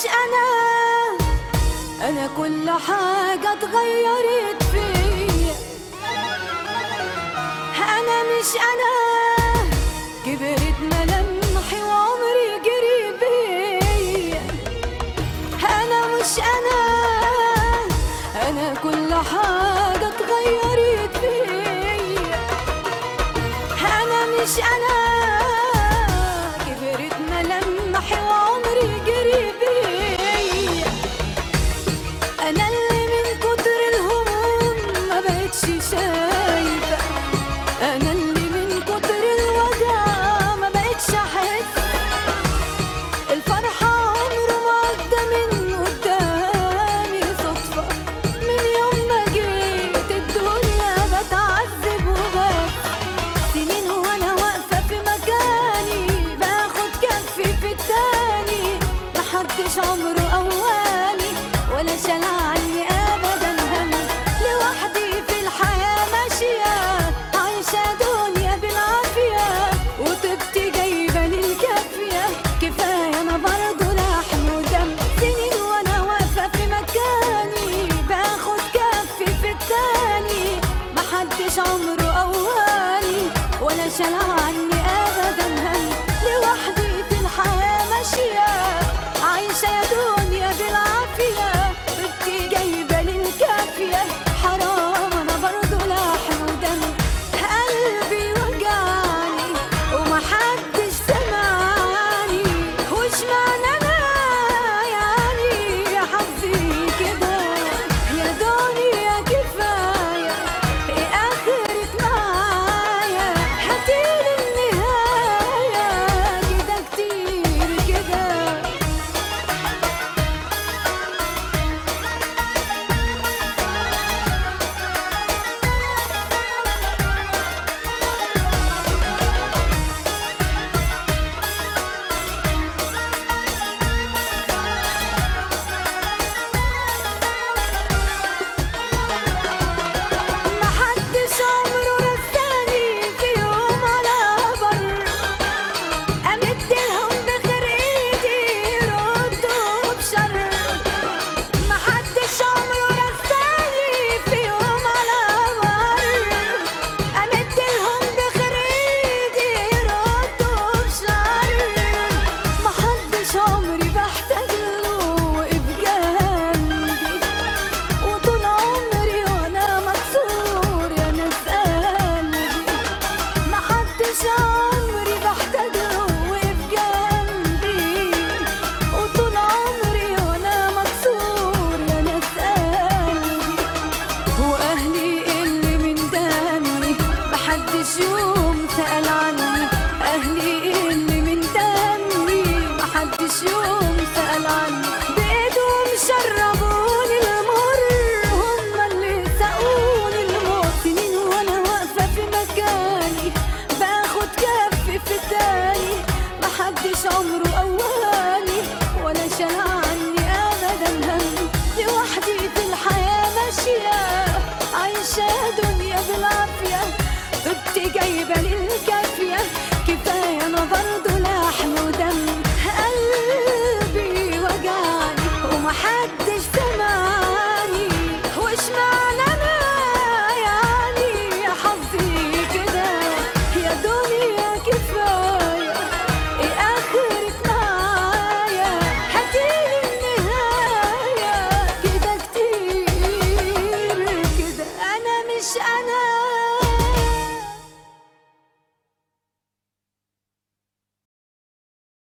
مش انا انا كل حاجة اتغيرت فيا انا مش انا كبرت ملامحي وعمري جري بيا انا مش انا انا كل حاجة اتغيرت فيا انا مش انا كبرت ملامحي وعمري جري بيا انا اللي من كتر الهموم ما بقتش شايفه انا اللي من كتر الوجع ما بقتش احس الفرحه عمره ما عدى من قدامي صدفه من يوم ما جيت الدنيا بتعذب وبس سنين وانا واقفه في مكاني باخد كفي في التاني محدش عمره اولي ولا شال عني ابدا هم لوحدي في الحياه ماشيه عايشه دنيا بالعافيه وطبتي جايبه للكافيه كفايه انا برضه لحم ودم سنين وانا واقفه في مكاني باخد كفي في التاني محدش عمره اولي ولا شال عني ابدا هم لوحدي في الحياه ماشيه عايشه يا دنيا بالعافيه بنتي جايبه للكافيه حرام انا برضه لحم ودم قلبي وجعني ومحدش سمعني وش معنى انا يعني يا حظي كده يا دنيا كفايه ايه اخرك معايا هاتيلي النهايه كده كتير كده محدش عمره رساني في يوم على بر امدلهم بخير ايدي يردوا بشر محدش عمره رساني في يوم على بر امدلهم بخير ايدي يردوا بشر محدش عمري بحتاج له وقف جنبي وطول عمري وانا مكسور يا ناس قلبي محدش عمري بحتاج له وقف جنبي وطول عمري وانا مكسور يا ناس قلبي واهلي اللي من دمي محدش يوم سأل عني اهلي اللي من دمي محدش يوم سأل عني بايدهم شربوني المر هم اللي سقوني الموت سنين وانا واقفة في مكاني باخد كفي في التاني محدش عمره اولي ولا شال عني ابدا هم لوحدي في الحياة ماشية عايشة دنيا بالعافية طبتي جايبة للكافية كفاية انا برضه